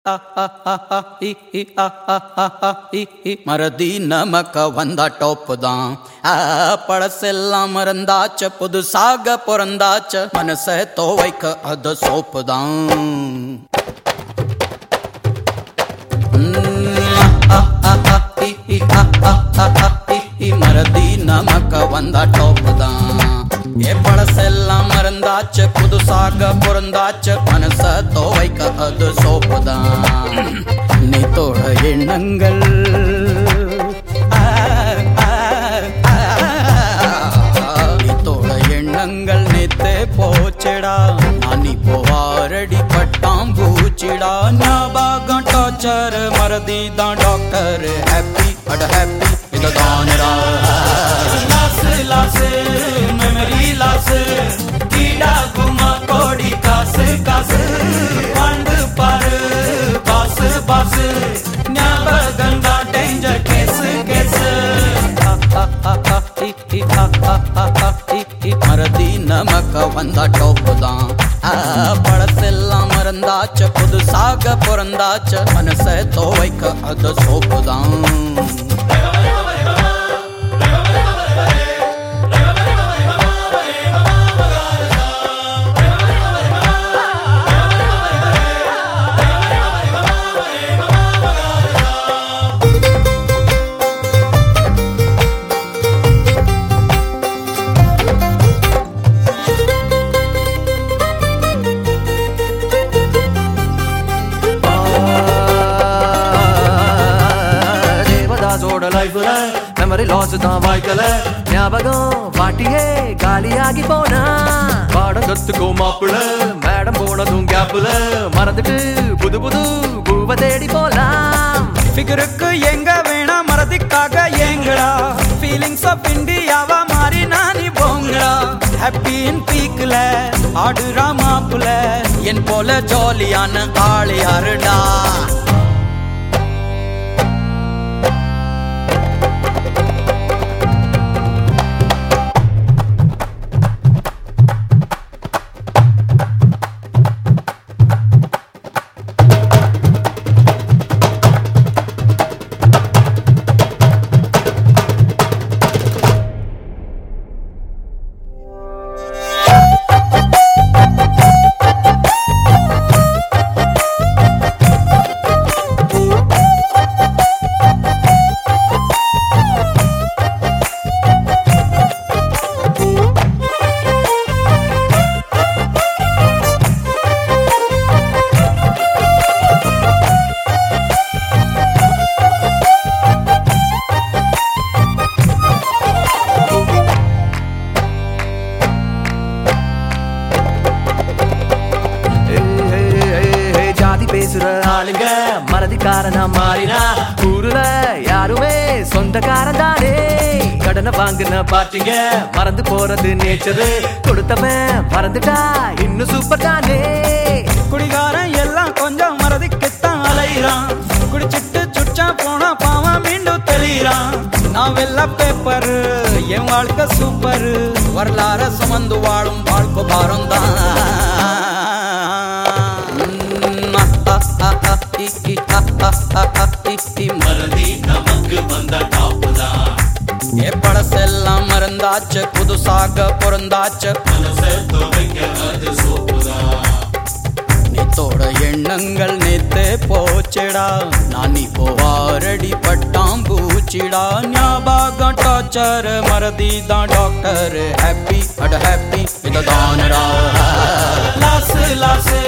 மறதி நமக்க வந்தா டோப்பு தான் பழசெல்லாம் மறந்தாச்ச புதுசாக பிறந்தாச்ச மனசை துவைக்க அது சோப்பு தான் மறதி நமக்க வந்தா டோப்பு தான் ஏ பழசெல்லாம் மறந்தாச்சு புதுசாக பிறந்தாச்சு மனச துவைக்க அது சோப்பு தான் நீ தோட எண்ணங்கள் ஆ, ஆ, ஆ, நீ தோட எண்ணங்கள் நேத்தே போச்சடா நான் இப்போ வாரடி பட்டாம் பூச்சிடா ஞாபகம் டார்ச்சர் மறதி தான் டாக்டர் ஹாப்பி அட ஹாப்பி இதுதானடா லாஸ் லாஸ் மெமரி லாஸ் கீடா குமா கோடி காசு காசு வாழ்ந்து பாரு பாசு பாசு ஞாபகங்கா டேஞ்சர் கேசு கேசு மறதி நமக்க வந்தா டோப்பு தான் பழசெல்லாம் மறந்தாச்ச புதுசாக பிறந்தாச்ச மனசை துவைக்க அது சோப்பு தான் தேவதாசோட லைஃப்ல மெமரி லாஸ் தான் வாய்க்கல ஞாபகம் பாட்டியே காலியாகி போனா பாடம் கத்துக்கோ மாப்பிள மேடம் போனதும் கேப்ல மறந்துட்டு புது புது பூவ தேடி போலாம் ஃபிகருக்கு எங்க வேணா மறதிக்காக ஏங்கடா ஃபீலிங்ஸ் ஆஃப் இந்தியாவா மாறி நானி போங்கடா ஹாப்பி இன் பீக்ல ஆடுறா மாப்புல என் போல ஜாலியான ஆளு யாருடா ஏய், ஏய், ஏய், ஏய், ஜாதி பேசுற ஆளுங்க மறதிக்காரனா மாறினா ஊருல யாருமே சொந்தக்காரன் தானே கடனை வாங்கின பாட்டிங்க மறந்து போறது நேச்சரு கொடுத்தவன் மறந்துட்டா இன்னும் சூப்பர் தானே குடிகாரன் எல்லாம் கொஞ்சம் மறதிக்குத்தான் அலைகிறான் குடிச்சிட்டு சுச்சா போனா பாவம் மீண்டும் தெளிகிறான் நான் வெள்ள பேப்பர் என் வாழ்க்கை சூப்பர் வரலாற சுமந்து வாழும் வாழ்க்கை பாரம் மறதி நமக்கு வந்த டாப்பு தான் ஏ பழசெல்லாம் மறந்தாச்சு புதுசாக பிறந்தாச்சு நேத்தோட எண்ணங்கள் நேத்தே போச்சடா நான் இப்போ வாரடி பட்டாம் பூச்சிடா ஞாபகம் டார்ச்சர் மறதி தான் டாக்டர் ஹாப்பி அட ஹாப்பி இதுதானடா லாஸ் லாஸ்